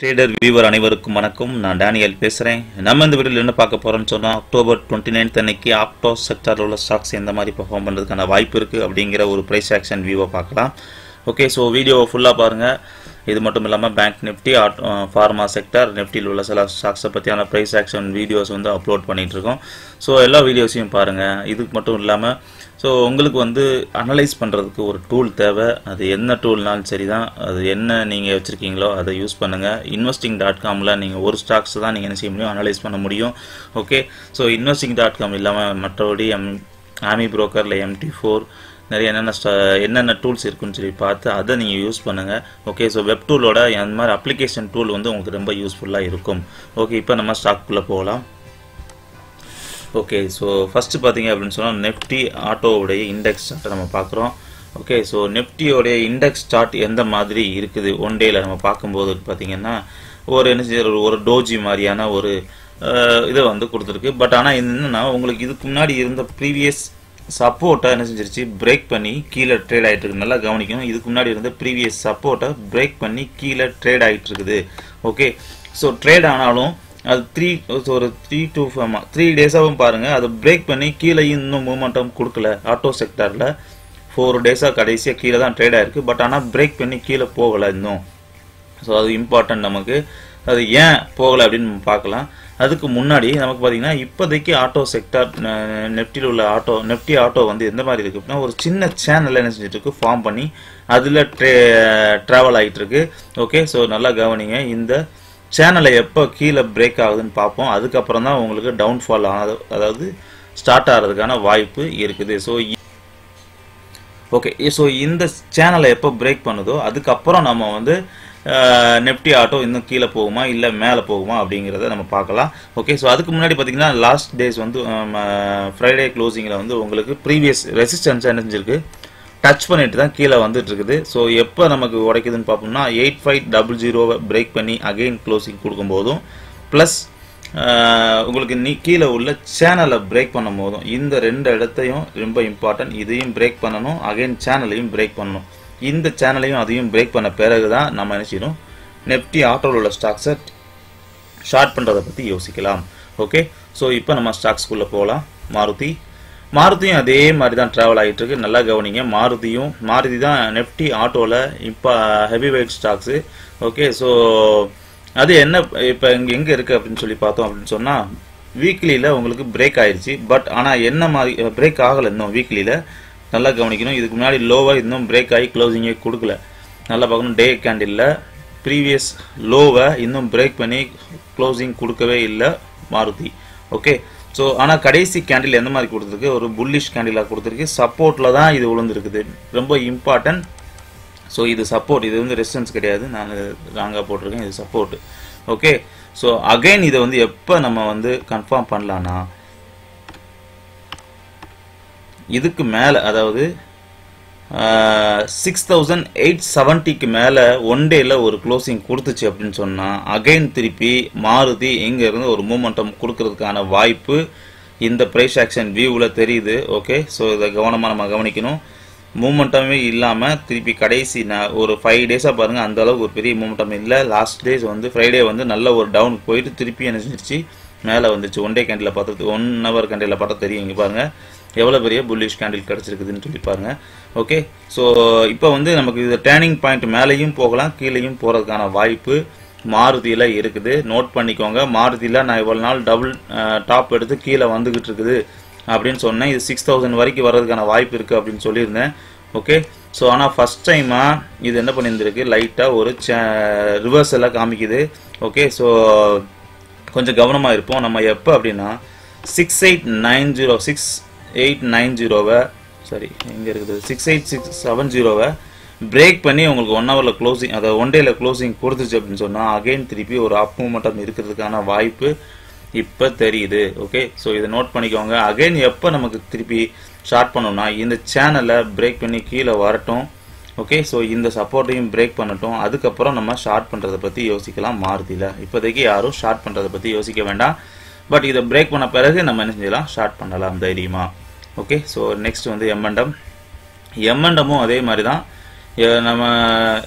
trader viewer அனைவருக்கும் வணக்கம் நான் டேனியல் பேசுகிறேன் நம்ம இந்த வீடியோவில் என்ன பார்க்க போகிறோம்னு சொன்னால் அக்டோபர் டுவெண்ட்டி நைன்த் அன்னைக்கு ஆப்டோ செக்டாரில் உள்ள ஸ்டாக்ஸ் எந்த மாதிரி பெர்ஃபார்ம் பண்ணுறதுக்கான வாய்ப்பு இருக்குது அப்படிங்கிற ஒரு ப்ரைஸ் ஆக்ஷன் வியூவை பார்க்கலாம் ஓகே ஸோ வீடியோவை ஃபுல்லாக பாருங்கள் இது மட்டும் இல்லாமல் bank Nifty auto pharma sector நிஃப்டியில் உள்ள சில ஸ்டாக்ஸை பற்றியான ப்ரைஸ் ஆக்ஷன் வீடியோஸ் வந்து அப்லோட் பண்ணிகிட்டு இருக்கோம் ஸோ எல்லா வீடியோஸையும் பாருங்கள் இதுக்கு மட்டும் இல்லாமல் ஸோ உங்களுக்கு வந்து அனலைஸ் பண்ணுறதுக்கு ஒரு டூல் தேவை அது என்ன டூல்னாலும் சரி தான் அது என்ன நீங்கள் வச்சுருக்கீங்களோ அதை யூஸ் பண்ணுங்கள் இன்வெஸ்டிங் டாட் காமில் நீங்கள் ஒரு ஸ்டாக்ஸ் தான் நீங்கள் என்ன செய்ய முடியும் அனலைஸ் பண்ண முடியும் okay so investing dot com இல்லாமல் மற்றபடி எம் ஆமி புரோக்கரில் எம்டி ஃபோர் நிறைய என்னென்ன ஸ்டா என்னென்ன டூல்ஸ் இருக்குன்னு சொல்லி பார்த்து அதை நீங்கள் யூஸ் பண்ணுங்கள் ஓகே ஸோ வெப் டூலோட அந்த மாதிரி அப்ளிகேஷன் டூல் வந்து உங்களுக்கு ரொம்ப யூஸ்ஃபுல்லாக இருக்கும் ஓகே இப்போ நம்ம ஸ்டாக்குள்ளே போகலாம் ஓகே ஸோ ஃபஸ்ட்டு பார்த்தீங்க அப்படின்னு சொன்னால் நெஃப்டி ஆட்டோவுடைய இண்டெக்ஸ் சார்ட்டை நம்ம பார்க்குறோம் ஓகே ஸோ நெஃப்டியோடைய இண்டெக்ஸ் சார்ட் எந்த மாதிரி இருக்குது ஒன் டேயில் நம்ம பார்க்கும்போது பார்த்தீங்கன்னா ஒரு என்ன செய்ய ஒரு- ஒரு டோஜி மாதிரியான ஒரு அஹ், இதை வந்து கொடுத்துருக்கு பட் ஆனால் என்னென்னா உங்களுக்கு இதுக்கு முன்னாடி இருந்த ப்ரீவியஸ் சப்போர்ட்டை என்ன செஞ்சிருச்சு பிரேக் பண்ணி கீழே ட்ரேட் ஆகிட்டு இருக்கு நல்லா கவனிக்கணும் இதுக்கு முன்னாடி இருந்த ப்ரீவியஸ் சப்போர்ட்டை பிரேக் பண்ணி கீழே ட்ரேட் ஆகிட்டு இருக்குது ஓகே ஸோ ட்ரேட் ஆனாலும் அது த்ரீ ஒரு த்ரீ டூ த்ரீ டேஸாகவும் பாருங்கள் அது பிரேக் பண்ணி கீழே இன்னும் மூமெண்டம் கொடுக்கல ஆட்டோ செக்டாரில் ஃபோர் டேஸாக கடைசியாக கீழே தான் ட்ரேட் ஆயிருக்கு பட் ஆனால் பிரேக் பண்ணி கீழே போகலை இன்னும் ஸோ அது இம்பார்ட்டன்ட் நமக்கு அது ஏன் போகலை அப்படின்னு நம்ம பார்க்கலாம் அதுக்கு முன்னாடி நமக்கு பார்த்தீங்கன்னா இப்போதைக்கு ஆட்டோ செக்டார் நெஃப்டியில் உள்ள ஆட்டோ நெஃப்டி ஆட்டோ வந்து எந்த மாதிரி இருக்கு அப்படின்னா ஒரு சின்ன சேனல் என்ன செஞ்சுட்டு இருக்கு ஃபார்ம் பண்ணி அதில் ட்ரே ட்ராவல் ஆகிட்டு இருக்கு ஓகே ஸோ நல்லா கவனிங்க இந்த சேனலை எப்போ கீழே பிரேக் ஆகுதுன்னு பார்ப்போம் அதுக்கப்புறம் தான் உங்களுக்கு டவுன்ஃபால் ஆனது அதாவது ஸ்டார்ட் ஆகிறதுக்கான வாய்ப்பு இருக்குது ஸோ ஓகே ஸோ இந்த சேனலை எப்போ பிரேக் பண்ணுதோ அதுக்கப்புறம் நம்ம வந்து நெஃப்டி ஆட்டோ இன்னும் கீழே போகுமா இல்லை மேலே போகுமா அப்படிங்கிறத நம்ம பார்க்கலாம் ஓகே ஸோ அதுக்கு முன்னாடி பார்த்தீங்கன்னா லாஸ்ட் டேஸ் வந்து ஃப்ரைடே க்ளோசிங்கில் வந்து உங்களுக்கு ப்ரீவியஸ் ரெசிஸ்டன்ஸ் என்ன செஞ்சிருக்கு டச் பண்ணிட்டு தான் கீழே வந்துட்டு இருக்குது ஸோ எப்போ நமக்கு உடைக்குதுன்னு பார்ப்போம்னா எயிட் ஃபைவ் டபுள் ஜீரோவை பிரேக் பண்ணி அகெயின் க்ளோசிங் கொடுக்கும்போதும் ப்ளஸ் உங்களுக்கு நீ கீழே உள்ள சேனலை பிரேக் பண்ணும் போதும் இந்த ரெண்டு இடத்தையும் ரொம்ப இம்பார்ட்டன்ட் இதையும் பிரேக் பண்ணணும் அகைன் சேனலையும் பிரேக் பண்ணணும் இந்த சேனலையும் அதையும் பிரேக் பண்ண பிறகு தான் நம்ம என்ன செய்யணும் நெஃப்டி ஆட்டோவில் உள்ள ஸ்டாக்ஸை ஷார்ட் பண்ணுறதை பற்றி யோசிக்கலாம் ஓகே ஸோ இப்போ நம்ம ஸ்டாக்ஸ்குள்ளே போகலாம் மாருதி மாருதியும் அதே மாதிரி தான் ட்ராவல் ஆகிட்டு இருக்கு நல்லா கவனிங்க மாருதியும் மாருதி தான் நெஃப்டி ஆட்டோவில் இப்போ heavy weight stocks okay so அது என்ன இப்போ இங்கே எங்கே இருக்குது அப்படின்னு சொல்லி பார்த்தோம் அப்படின்னு சொன்னால் வீக்லியில் உங்களுக்கு பிரேக் ஆயிடுச்சு பட் ஆனால் என்ன மாதிரி பிரேக் ஆகலை இன்னும் வீக்லியில் நல்லா கவனிக்கணும் இதுக்கு முன்னாடி லோவாக இன்னும் பிரேக் ஆகி க்ளோசிங்கே கொடுக்கல நல்லா பார்க்கணும் டே கேண்டிலில் ப்ரீவியஸ் லோவை இன்னும் பிரேக் பண்ணி க்ளோசிங் கொடுக்கவே இல்லை மாருதி ஓகே ஸோ ஆனால் கடைசி கேண்டில் எந்த மாதிரி கொடுத்துருக்கு ஒரு புல்லிஷ் கேண்டிலாக கொடுத்துருக்கு சப்போர்ட்டில் தான் இது விழுந்துருக்குது ரொம்ப இம்பார்ட்டன்ட் ஸோ இது சப்போர்ட் இது வந்து ரெசிஸ்டன்ஸ் கிடையாது நான் ராங்காக போட்டிருக்கேன் இது சப்போர்ட் ஓகே ஸோ அகைன் இதை வந்து எப்போ நம்ம வந்து கன்ஃபார்ம் பண்ணலான்னா இதுக்கு மேலே அதாவது சிக்ஸ் தௌசண்ட் எயிட் செவன்ட்டிக்கு மேலே ஒன் டேயில் ஒரு க்ளோசிங் கொடுத்துச்சு அப்படின்னு சொன்னால் அகைன் திருப்பி மாருதி இங்கேருந்து ஒரு மூமெண்டம் கொடுக்கறதுக்கான வாய்ப்பு இந்த ப்ரைஸ் ஆக்ஷன் வியூவில் தெரியுது ஓகே ஸோ இதை கவனமாக நம்ம கவனிக்கணும் மூமெண்டமே இல்லாமல் திருப்பி கடைசி நான் ஒரு ஃபைவ் டேஸாக பாருங்கள் அந்த அளவுக்கு ஒரு பெரிய மூமெண்டம் இல்லை லாஸ்ட் டேஸ் வந்து ஃப்ரைடே வந்து நல்ல ஒரு டவுனுக்கு போயிட்டு திருப்பி என்ன செஞ்சிருச்சு மேலே வந்துச்சு ஒன் டே கேண்டில் பார்த்தது ஒன் ஹவர் கேண்டில் பார்த்தா தெரியும் இங்கே பாருங்கள் எவ்வளோ பெரிய புல்லிஷ் கேண்டில் கிடச்சிருக்குதுன்னு சொல்லி பாருங்க ஓகே ஸோ இப்போ வந்து நமக்கு இது டேர்னிங் பாயிண்ட் மேலேயும் போகலாம் கீழேயும் போகிறதுக்கான வாய்ப்பு மாருதியில் இருக்குது நோட் பண்ணிக்கோங்க மாருதியில் நான் இவ்வளோ நாள் டபுள் டாப் எடுத்து கீழே வந்துக்கிட்டு இருக்குது அப்படின்னு சொன்னேன் இது சிக்ஸ் தௌசண்ட் வரைக்கும் வர்றதுக்கான வாய்ப்பு இருக்குது அப்படின்னு சொல்லியிருந்தேன் ஓகே ஸோ ஆனால் ஃபஸ்ட் டைமாக இது என்ன பண்ணியிருந்திருக்கு லைட்டாக ஒரு ரிவர்ஸ் எல்லாம் காமிக்குது ஓகே ஸோ கொஞ்சம் கவனமாக இருப்போம் நம்ம எப்போ அப்படின்னா six eight nine zero six eight nine ஜீரோவை சரி எங்கே இருக்குது சிக்ஸ் எயிட் சிக்ஸ் செவன் ஜீரோவை பிரேக் பண்ணி உங்களுக்கு ஒன் ஹவரில் க்ளோசிங் அதை ஒன் டேயில் க்ளோசிங் கொடுத்துச்சு அப்படின்னு சொன்னால் அகைன் திருப்பி ஒரு அப் மூமெண்டம் இருக்கிறதுக்கான வாய்ப்பு இப்போ தெரியுது ஓகே ஸோ இதை நோட் பண்ணிக்கோங்க அகைன் எப்போ நமக்கு திருப்பி ஷார்ட் பண்ணோம்னா இந்த சேனலை பிரேக் பண்ணி கீழே வரட்டும் ஓகே ஸோ இந்த சப்போர்ட்டையும் பிரேக் பண்ணட்டும் அதுக்கப்புறம் நம்ம ஷார்ட் பண்ணுறதை பற்றி யோசிக்கலாம் மாருதியில் இப்போதைக்கு யாரும் ஷார்ட் பண்ணுறதை பற்றி யோசிக்க வேண்டாம் பட் இதை பிரேக் பண்ண பிறகு நம்ம என்ன செஞ்சலாம் ஷார்ட் பண்ணலாம் தைரியமாக ஓகே ஸோ நெக்ஸ்ட் வந்து எம்என்டம் எம்என்டமும் அதே மாதிரி தான் எ- நம்ம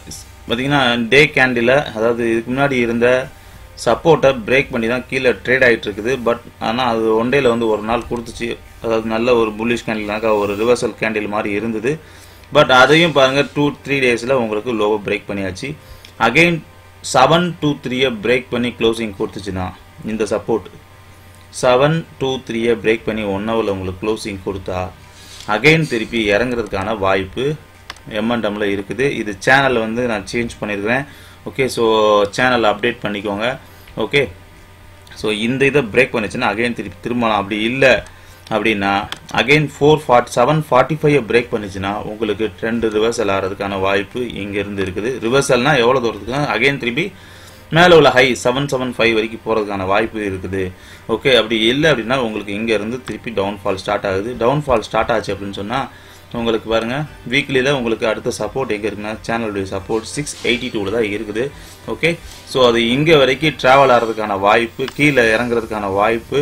பார்த்தீங்கன்னா டே கேண்டில் அதாவது இதுக்கு முன்னாடி இருந்த சப்போர்ட்டை பிரேக் பண்ணி தான் கீழே ட்ரேட் ஆகிட்டு இருக்குது பட் ஆனால் அது ஒன் டேல வந்து ஒரு நாள் கொடுத்துச்சு அதாவது நல்ல ஒரு புல்லிஷ் கேண்டில்னாக்கா ஒரு ரிவர்சல் கேண்டில் மாதிரி இருந்தது பட் அதையும் பாருங்கள் டூ த்ரீ டேஸில் உங்களுக்கு லோவை பிரேக் பண்ணியாச்சு அகெயின் செவன் டூ த்ரீயை பிரேக் பண்ணி க்ளோசிங் கொடுத்துச்சுன்னா இந்த சப்போர்ட் செவன் டூ த்ரீயை பிரேக் பண்ணி ஒன் ஹவரில் உங்களுக்கு க்ளோசிங் கொடுத்தா அகைன் திருப்பி இறங்குறதுக்கான வாய்ப்பு எம்என்டம்ல இருக்குது இது சேனல் வந்து நான் சேஞ்ச் பண்ணியிருக்கிறேன் ஓகே ஸோ சேனல் அப்டேட் பண்ணிக்கோங்க ஓகே ஸோ இந்த இதை பிரேக் பண்ணிச்சுன்னா அகைன் திருப்பி திரும்பலாம் அப்படி இல்லை அப்படின்னா அகைன் ஃபோர் ஃபார்ட் செவன் ஃபார்ட்டி ஃபைவ் பிரேக் பண்ணிச்சுன்னா உங்களுக்கு ட்ரெண்ட் ரிவர்சல் ஆகிறதுக்கான வாய்ப்பு இங்கேருந்து இருக்குது ரிவர்சல்னா எவ்வளோ தூரத்துக்கு அகைன் திருப்பி மேலே உள்ள ஹை செவன் செவன் ஃபைவ் வரைக்கும் போகிறதுக்கான வாய்ப்பு இருக்குது ஓகே அப்படி இல்லை அப்படின்னா உங்களுக்கு இங்கேருந்து திருப்பி டவுன்ஃபால் ஸ்டார்ட் ஆகுது டவுன்ஃபால் ஸ்டார்ட் ஆச்சு அப்படின்னு சொன்னால் உங்களுக்கு பாருங்கள் வீக்லியில் உங்களுக்கு அடுத்த சப்போர்ட் எங்கே இருக்குன்னா சேனலுடைய சப்போர்ட் சிக்ஸ் எயிட்டி டூவில் தான் இருக்குது ஓகே ஸோ அது இங்கே வரைக்கும் ட்ராவல் ஆகிறதுக்கான வாய்ப்பு கீழே இறங்குறதுக்கான வாய்ப்பு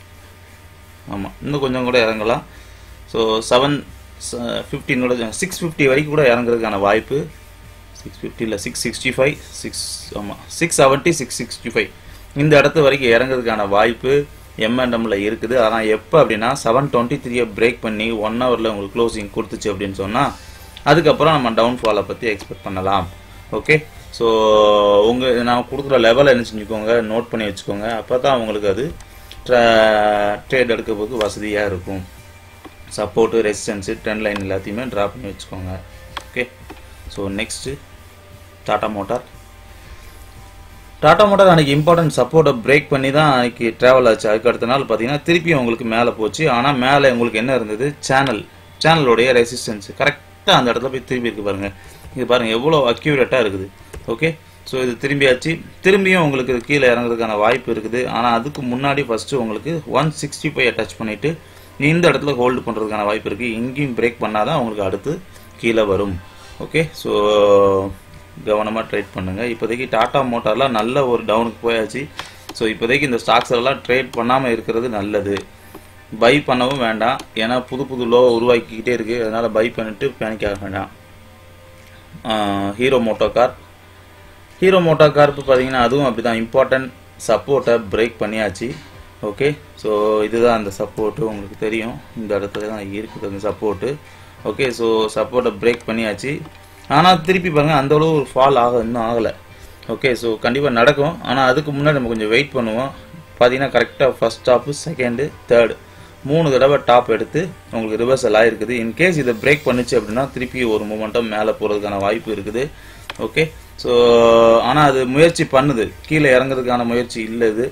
ஆமாம் இன்னும் கொஞ்சம் கூட இறங்கலாம் ஸோ செவன் ஃபிஃப்டின் கூட சிக்ஸ் ஃபிஃப்டி வரைக்கும் கூட இறங்குறதுக்கான வாய்ப்பு சிக்ஸ் ஃபிஃப்டியில் சிக்ஸ் சிக்ஸ்டி ஃபைவ் சிக்ஸ் ஆமாம் six seventy six sixty five இந்த இடத்து வரைக்கும் இறங்குறதுக்கான வாய்ப்பு எம்என்எம்ல இருக்குது ஆனால் எப்போ அப்படின்னா செவன் டுவெண்ட்டி த்ரீயை பிரேக் பண்ணி ஒன் ஹவரில் உங்களுக்கு க்ளோசிங் கொடுத்துச்சு அப்படின்னு சொன்னால் அதுக்கப்புறம் நம்ம டவுன்ஃபாலை பற்றி எக்ஸ்பெக்ட் பண்ணலாம் ஓகே ஸோ உங்கள் நான் கொடுக்குற லெவலை என்ன செஞ்சுக்கோங்க நோட் பண்ணி வச்சுக்கோங்க அப்போ தான் உங்களுக்கு அது ட்ரேட் எடுக்கிறதுக்கு வசதியாக இருக்கும் சப்போர்ட்டு ரெசிஸ்டன்ஸு ட்ரெண்ட் லைன் எல்லாத்தையுமே ட்ரா பண்ணி வச்சுக்கோங்க okay so next Tata motor Tata motor அன்றைக்கி இம்பார்ட்டன்ட் சப்போர்ட்டை பிரேக் பண்ணி தான் அன்றைக்கி ட்ராவல் ஆச்சு அதுக்கு அடுத்த நாள் பார்த்தீங்கன்னா திருப்பி உங்களுக்கு மேலே போச்சு ஆனால் மேலே உங்களுக்கு என்ன இருந்தது சேனல் சேனலோடைய ரெசிஸ்டன்ஸ் கரெக்டாக அந்த இடத்துல போய் திரும்பி இருக்கு பாருங்கள் இது பாருங்கள் எவ்வளோ அக்யூரேட்டாக இருக்குது ஓகே ஸோ இது திரும்பியாச்சு திரும்பியும் உங்களுக்கு இது கீழே இறங்குறதுக்கான வாய்ப்பு இருக்குது ஆனால் அதுக்கு முன்னாடி ஃபஸ்ட்டு உங்களுக்கு ஒன் சிக்ஸ்டி ஃபைவ் டச் பண்ணிவிட்டு இந்த இடத்துல ஹோல்டு பண்ணுறதுக்கான வாய்ப்பு இருக்குது இங்கேயும் பிரேக் பண்ணால் தான் உங்களுக்கு அடுத்து கீழே வரும் ஓகே ஸோ கவனமாக ட்ரேட் பண்ணுங்கள் இப்போதைக்கு டாடா மோட்டார்லாம் நல்ல ஒரு டவுனுக்கு போயாச்சு ஸோ இப்போதைக்கு இந்த ஸ்டாக்ஸ் எல்லாம் ட்ரேட் பண்ணாமல் இருக்கிறது நல்லது பை பண்ணவும் வேண்டாம் ஏன்னா புது புது லோ உருவாக்கிக்கிட்டே இருக்குது அதனால் பை பண்ணிட்டு பேனிக் ஆக வேண்டாம் Hero Moto Corp Hero Moto கார்ப்பு பார்த்தீங்கன்னா அதுவும் அப்படி தான் இம்பார்ட்டன்ட் சப்போர்ட்டை பிரேக் பண்ணியாச்சு ஓகே ஸோ இதுதான் அந்த சப்போர்ட்டு உங்களுக்கு தெரியும் இந்த இடத்துல தான் இருக்குது அந்த சப்போர்ட்டு ஓகே ஸோ சப்போர்ட்டை பிரேக் பண்ணியாச்சு ஆனால் திருப்பி பாருங்கள் அந்த அளவு ஒரு ஃபால் ஆக இன்னும் ஆகலை ஓகே ஸோ கண்டிப்பாக நடக்கும் ஆனால் அதுக்கு முன்னாடி நம்ம கொஞ்சம் வெயிட் பண்ணுவோம் பார்த்தீங்கன்னா கரெக்டாக ஃபஸ்ட் டாப்பு செகண்டு தேர்டு மூணு தடவை டாப் எடுத்து உங்களுக்கு ரிவர்சல் ஆகிருக்குது இன்கேஸ் இதை பிரேக் பண்ணுச்சு அப்படின்னா திருப்பி ஒரு மூமெண்டம் மேலே போகிறதுக்கான வாய்ப்பு இருக்குது ஓகே ஸோ ஆனால் அது முயற்சி பண்ணுது கீழே இறங்குறதுக்கான முயற்சி இல்லை இது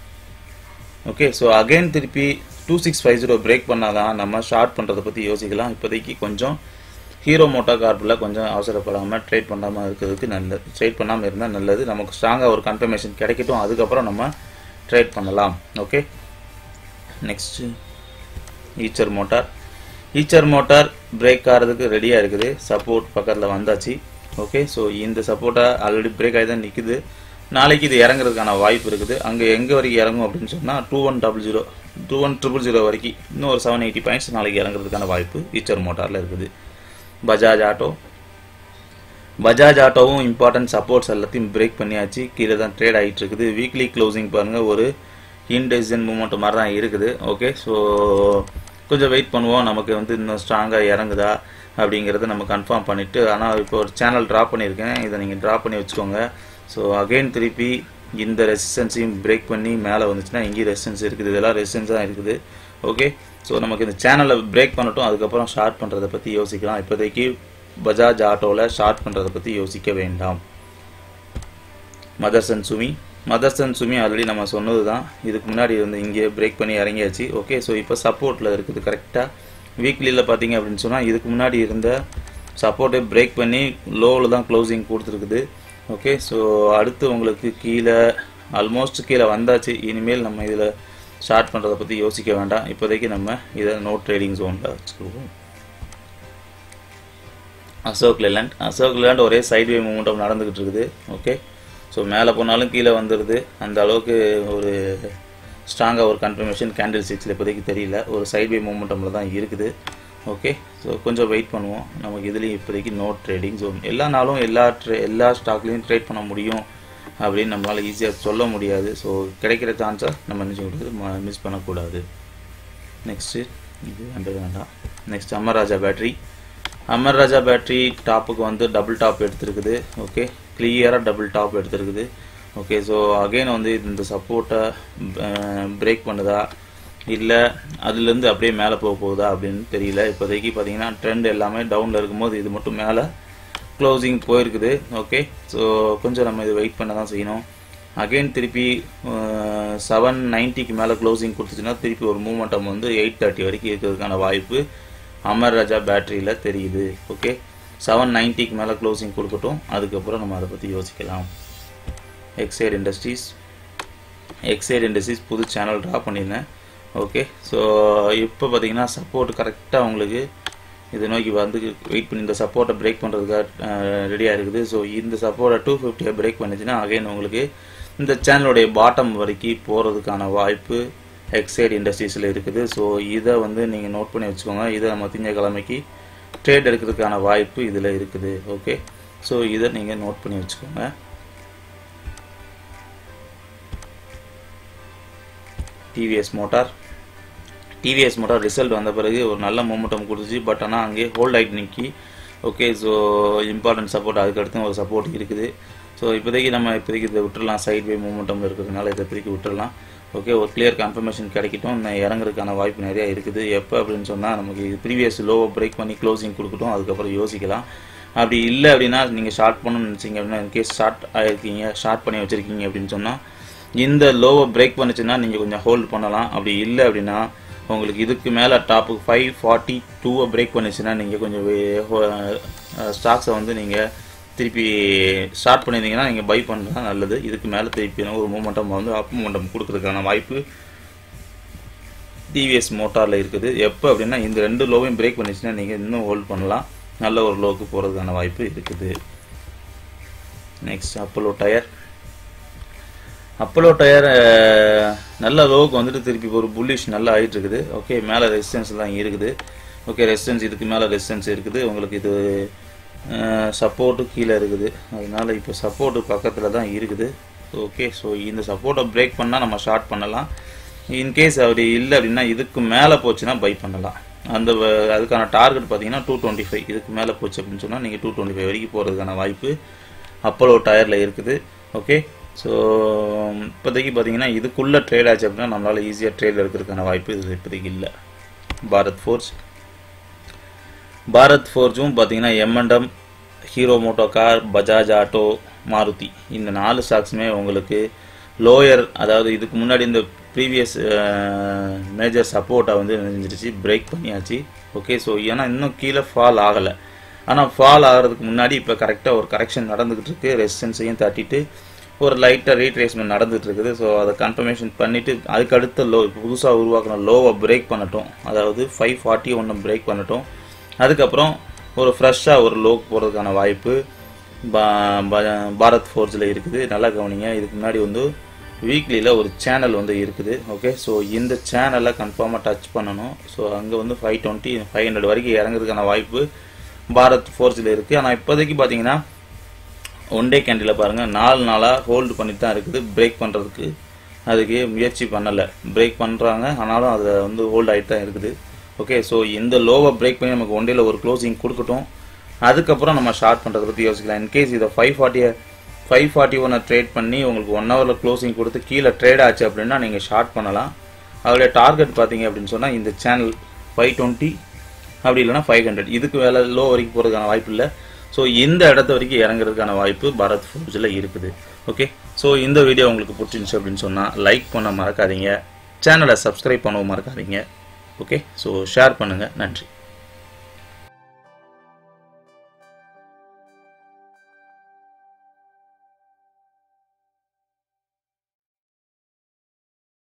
ஓகே ஸோ அகைன் திருப்பி two six five zero break பண்ணாதான் நம்ம ஷார்ட் பண்ணுறதை பற்றி யோசிக்கலாம் இப்போதைக்கு கொஞ்சம் ஹீரோ மோட்டோ கார்பில் கொஞ்சம் அவசரப்படாமல் ட்ரேட் பண்ணாமல் இருக்கிறதுக்கு நல்லது ட்ரேட் பண்ணாமல் இருந்தால் நல்லது நமக்கு ஸ்ட்ராங்காக ஒரு கன்ஃபர்மேஷன் கிடைக்கட்டும் அதுக்கப்புறம் நம்ம ட்ரேட் பண்ணலாம் okay next Eicher motor Eicher motor break ஆகிறதுக்கு ரெடியாக இருக்குது சப்போர்ட் பக்கத்தில் வந்தாச்சு ஓகே ஸோ இந்த சப்போர்ட்டை ஆல்ரெடி பிரேக் ஆகி தான் நிற்குது நாளைக்கு இது இறங்குறதுக்கான வாய்ப்பு இருக்குது அங்கே எங்கே வரைக்கும் இறங்கும் அப்படின்னு சொன்னால் two one double zero two one triple zero வரைக்கும் இன்னும் ஒரு செவன் எயிட்டி பாயிண்ட்ஸ் நாளைக்கு இறங்குறதுக்கான வாய்ப்பு ஈச்சர் மோட்டாரில் இருக்குது பஜாஜ் ஆட்டோ பஜாஜ் ஆட்டோவும் இம்பார்ட்டன்ட் சப்போர்ட்ஸ் எல்லாத்தையும் பிரேக் பண்ணியாச்சு கீழே தான் ட்ரேட் ஆகிட்டு இருக்குது வீக்லி க்ளோசிங் பாருங்கள் ஒரு இன்டெசிஷன் மூமெண்ட் மாதிரி தான் இருக்குது ஓகே ஸோ கொஞ்சம் வெயிட் பண்ணுவோம் நமக்கு வந்து இன்னும் ஸ்ட்ராங்காக இறங்குதா அப்படிங்கிறத நம்ம கன்ஃபார்ம் பண்ணிவிட்டு ஆனால் இப்போ ஒரு சேனல் ட்ரா பண்ணியிருக்கேன் இதை நீங்கள் ட்ரா பண்ணி வச்சுக்கோங்க ஸோ அகெயின் திருப்பி இந்த ரெசிஸ்டன்ஸையும் பிரேக் பண்ணி மேலே வந்துச்சுன்னா இங்கேயும் ரெசிஸ்டன்ஸ் இருக்குது இதெல்லாம் ரெசிஸ்டன்ஸ் தான் இருக்குது ஓகே ஸோ நமக்கு இந்த சேனலை பிரேக் பண்ணட்டும் அதுக்கப்புறம் ஷார்ட் பண்ணுறதை பற்றி யோசிக்கலாம் இப்போதைக்கு பஜாஜ் ஆட்டோவில் ஷார்ட் பண்ணுறதை பற்றி யோசிக்க வேண்டாம் Motherson Sumi Motherson Sumi already நம்ம சொன்னது தான் இதுக்கு முன்னாடி வந்து இங்கே பிரேக் பண்ணி இறங்கியாச்சு ஓகே ஸோ இப்போ சப்போர்ட்டில் இருக்குது கரெக்டாக வீக்லியில் பார்த்தீங்க அப்படின்னு சொன்னால் இதுக்கு முன்னாடி இருந்த சப்போர்ட்டை பிரேக் பண்ணி லோவில் தான் க்ளோசிங் கொடுத்துருக்குது ஓகே ஸோ அடுத்து உங்களுக்கு கீழே ஆல்மோஸ்ட் கீழே வந்தாச்சு இனிமேல் நம்ம இதில் ஸ்டார்ட் பண்ணுறதை பற்றி யோசிக்க வேண்டாம் இப்போதைக்கு நம்ம இதை நோ ட்ரேடிங் ஜோனில் வச்சுக்குவோம் அசோக் லேண்ட் அசோக் லேண்ட் ஒரே சைட்வே மூமெண்டம் நடந்துக்கிட்டு இருக்குது ஓகே ஸோ மேலே போனாலும் கீழே வந்துடுது அந்த அளவுக்கு ஒரு ஸ்ட்ராங்காக ஒரு கன்ஃபர்மேஷன் கேண்டில் சிக்ஸில் இப்போதைக்கு தெரியல ஒரு சைட்வே மூமெண்டமில் தான் இருக்குது ஓகே ஸோ கொஞ்சம் வெயிட் பண்ணுவோம் நமக்கு இதுலேயும் இப்போதைக்கு நோ ட்ரேடிங் ஸோ எல்லா நாளும் எல்லா ட்ரே எல்லா ஸ்டாக்லேயும் ட்ரேட் பண்ண முடியும் அப்படின்னு நம்மளால் ஈஸியாக சொல்ல முடியாது ஸோ கிடைக்கிற சான்ஸை நம்ம என்ன செய்யக்கூடாது மிஸ் பண்ணக்கூடாது நெக்ஸ்ட்டு இது வேண்டது வேண்டாம் next Amar Raja battery Amar Raja battery டாப்புக்கு வந்து டபுள் டாப் எடுத்திருக்குது ஓகே கிளியராக டபுள் டாப் எடுத்திருக்குது ஓகே ஸோ அகைன் வந்து இந்த சப்போர்ட்டை பிரேக் பண்ணுதா இல்லை அதுலேருந்து அப்படியே மேலே போக போகுதா அப்படின்னு தெரியல இப்போதைக்கு பார்த்தீங்கன்னா ட்ரெண்ட் எல்லாமே டவுனில் இருக்கும்போது இது மட்டும் மேலே க்ளோசிங் போயிருக்குது ஓகே ஸோ கொஞ்சம் நம்ம இது வெயிட் பண்ண தான் செய்யணும் அகைன் திருப்பி செவன் நைன்ட்டிக்கு மேலே க்ளோசிங் கொடுத்துச்சுன்னா திருப்பி ஒரு மூமெண்டம் வந்து எயிட் தேர்ட்டி வரைக்கும் இருக்கிறதுக்கான வாய்ப்பு அமர் ராஜா பேட்டரியில் தெரியுது ஓகே செவன் நைன்ட்டிக்கு மேலே க்ளோசிங் கொடுக்கட்டும் அதுக்கப்புறம் நம்ம அதை பற்றி யோசிக்கலாம் எக்ஸைட் இண்டஸ்ட்ரீஸ் எக்ஸைட் இண்டஸ்ட்ரீஸ் புது சேனல் ட்ரா பண்ணியிருந்தேன் ஓகே ஸோ இப்போ பார்த்தீங்கன்னா சப்போர்ட் கரெக்டாக உங்களுக்கு இதை நோக்கி வந்து வெயிட் பண்ணி இந்த சப்போர்ட்டை பிரேக் பண்ணுறதுக்காக ரெடியாக இருக்குது ஸோ இந்த சப்போர்ட்டை டூ ஃபிஃப்டியை பிரேக் பண்ணிச்சுன்னா அகைன் உங்களுக்கு இந்த சேனலுடைய பாட்டம் வரைக்கும் போகிறதுக்கான வாய்ப்பு எக்ஸைட் இண்டஸ்ட்ரீஸில் இருக்குது ஸோ இதை வந்து நீங்கள் நோட் பண்ணி வச்சுக்கோங்க இதை நம்ம திங்கக்கிழமைக்கு ட்ரேட் எடுக்கிறதுக்கான வாய்ப்பு இதில் இருக்குது ஓகே ஸோ இதை நீங்கள் நோட் பண்ணி வச்சுக்கோங்க TVS motor TVS motor result வந்த பிறகு ஒரு நல்ல மூமெண்டம் கொடுத்துச்சு பட் ஆனால் அங்கேயே ஹோல்ட் ஆகிட்டு நிற்கி ஓகே ஸோ இம்பார்ட்டன்ட் சப்போர்ட் அதுக்கடுத்து ஒரு சப்போர்ட் இருக்குது ஸோ இப்போதைக்கு நம்ம இப்போதைக்கு இதை விட்டுறலாம் சைட் வே மூமெண்டம் இருக்கிறதுனால இதை இப்போதைக்கு விட்டுறலாம் ஓகே ஒரு கிளியர் கன்ஃபர்மேஷன் கிடைக்கட்டும் இன்னும் இறங்குறதுக்கான வாய்ப்பு நிறையா இருக்குது எப்போ அப்படின்னு சொன்னால் நமக்கு ப்ரீவியஸ் லோவை பிரேக் பண்ணி க்ளோசிங் கொடுக்கட்டும் அதுக்கப்புறம் யோசிக்கலாம் அப்படி இல்லை அப்படின்னா நீங்கள் ஷார்ட் பண்ணணும்னு நினச்சிங்க அப்படின்னா இன்கேஸ் ஷார்ட் ஆகிருக்கீங்க ஷார்ட் பண்ணி வச்சுருக்கீங்க அப்படின்னு சொன்னால் இந்த லோவை பிரேக் பண்ணுச்சுன்னா நீங்கள் கொஞ்சம் ஹோல்ட் பண்ணலாம் அப்படி இல்லை அப்படின்னா உங்களுக்கு இதுக்கு மேலே டாப்புக்கு ஃபைவ் ஃபார்ட்டி டூவை பிரேக் பண்ணுச்சுன்னா நீங்கள் கொஞ்சம் ஸ்டாக்ஸை வந்து நீங்கள் திருப்பி ஸ்டார்ட் பண்ணியிருந்தீங்கன்னா நீங்கள் பை பண்ணுறது நல்லது இதுக்கு மேலே திருப்பி ஒரு மூமெண்டம் வந்து அப் மூமெண்டம் கொடுக்கறதுக்கான வாய்ப்பு டிவிஎஸ் மோட்டாரில் இருக்குது எப்போ அப்படின்னா இந்த ரெண்டு லோவையும் பிரேக் பண்ணிச்சுன்னா நீங்கள் இன்னும் ஹோல்ட் பண்ணலாம் நல்ல ஒரு லோவுக்கு போகிறதுக்கான வாய்ப்பு இருக்குது next Apollo tyre Apollo tyre நல்ல லோவுக்கு வந்துட்டு திருப்பி ஒரு புல்லிஷ் நல்லா ஆகிட்டு இருக்குது ஓகே மேலே ரெசிஸ்டன்ஸ் தான் இருக்குது ஓகே ரெசிஸ்டன்ஸ் இதுக்கு மேலே ரெசிஸ்டன்ஸ் இருக்குது உங்களுக்கு இது சப்போர்ட்டு கீழே இருக்குது அதனால் இப்போ சப்போர்ட்டு பக்கத்தில் தான் இருக்குது ஓகே ஸோ இந்த சப்போர்ட்டை பிரேக் பண்ணால் நம்ம ஷார்ட் பண்ணலாம் இன்கேஸ் அப்படி இல்லை அப்படின்னா இதுக்கு மேலே போச்சுன்னா பை பண்ணலாம் அந்த அதுக்கான டார்கெட் பார்த்தீங்கன்னா டூ டுவெண்ட்டி ஃபைவ் இதுக்கு மேலே போச்சு அப்படின்னு சொன்னால் நீங்கள் டூ டுவெண்ட்டி ஃபைவ் வரைக்கும் போகிறதுக்கான வாய்ப்பு அப்போலோ டயரில் இருக்குது ஓகே ஸோ இப்போதைக்கு பார்த்தீங்கன்னா இதுக்குள்ளே ட்ரேட் ஆச்சு அப்படின்னா நம்மளால் ஈஸியாக ட்ரேட் எடுக்கிறதுக்கான வாய்ப்பு இது இப்போதைக்கு இல்லை பாரத் ஃபோர்ஸ் பாரத் ஃபோர்ஸும் பார்த்தீங்கன்னா momentum Hero Moto MotoCorp Bajaj auto Maruti இந்த நாலு ஸ்டாக்ஸுமே உங்களுக்கு லோயர் அதாவது இதுக்கு முன்னாடி இந்த ப்ரீவியஸ் மேஜர் சப்போர்ட்டை வந்து நினைஞ்சிருச்சு பிரேக் பண்ணியாச்சு ஓகே ஸோ ஏன்னா இன்னும் கீழே ஃபால் ஆகலை ஆனால் ஃபால் ஆகிறதுக்கு முன்னாடி இப்போ கரெக்டாக ஒரு கரெக்ஷன் நடந்துக்கிட்டு இருக்கு ரெசிஸ்டன்ஸையும் தட்டிட்டு ஒரு லைட்டாக ரீட்ரேஸ்மெண்ட் நடந்துட்டு இருக்குது ஸோ அதை கன்ஃபர்மேஷன் பண்ணிவிட்டு அதுக்கு அடுத்த லோ புதுசாக உருவாக்கின லோவை பிரேக் பண்ணட்டும் அதாவது ஃபைவ் ஃபார்ட்டி ஒன்று பிரேக் பண்ணட்டும் அதுக்கப்புறம் ஒரு ஃப்ரெஷ்ஷாக ஒரு லோக்கு போகிறதுக்கான வாய்ப்பு பாரத் ஃபோர்ஸில் இருக்குது நல்லா கவனிங்க இதுக்கு முன்னாடி வந்து வீக்லியில் ஒரு சேனல் வந்து இருக்குது ஓகே ஸோ இந்த சேனலை கன்ஃபார்மாக டச் பண்ணணும் ஸோ அங்கே வந்து ஃபைவ் டுவெண்ட்டி ஃபைவ் ஹண்ட்ரட் வரைக்கும் இறங்குறதுக்கான வாய்ப்பு பாரத் ஃபோர்ஸில் இருக்குது ஆனால் இப்போதைக்கு பார்த்தீங்கன்னா ஒன் டே கேண்டில் பாருங்கள் நாலு நாளாக ஹோல்டு பண்ணிட்டு தான் இருக்குது பிரேக் பண்ணுறதுக்கு அதுக்கு முயற்சி பண்ணலை பிரேக் பண்ணுறாங்க ஆனாலும் அதை வந்து ஹோல்ட் ஆகிட்டு தான் இருக்குது ஓகே ஸோ இந்த லோவை பிரேக் பண்ணி நமக்கு ஒன் டேல ஒரு க்ளோசிங் கொடுக்கட்டும் அதுக்கப்புறம் நம்ம ஷார்ட் பண்ணுறதை பற்றி யோசிக்கலாம் இன்கேஸ் இதை ஃபைவ் ஃபார்ட்டியை ஃபைவ் ஃபார்ட்டி ஒன்னை ட்ரேட் பண்ணி உங்களுக்கு ஒன் ஹவரில் க்ளோசிங் கொடுத்து கீழே ட்ரேட் ஆச்சு அப்படின்னா நீங்கள் ஷார்ட் பண்ணலாம் அதோடைய டார்கெட் பார்த்தீங்க அப்படின்னு சொன்னால் இந்த சேனல் ஃபைவ் டுவெண்ட்டி அப்படி இல்லைனா ஃபைவ் ஹண்ட்ரட் இதுக்கு வேலை லோ வரைக்கும் போகிறதுக்கான வாய்ப்பு இல்லை ஸோ இந்த இடத்த வரைக்கும் இறங்குறதுக்கான வாய்ப்பு பாரத் ஃபோர்ஸில் இருக்குது ஓகே ஸோ இந்த வீடியோ உங்களுக்கு பிடிச்சிருந்துச்சு அப்படின்னு சொன்னால் லைக் பண்ண மறக்காதீங்க சேனலை சப்ஸ்கிரைப் பண்ணவும் மறக்காதீங்க ஓகே ஸோ ஷேர் பண்ணுங்கள் நன்றி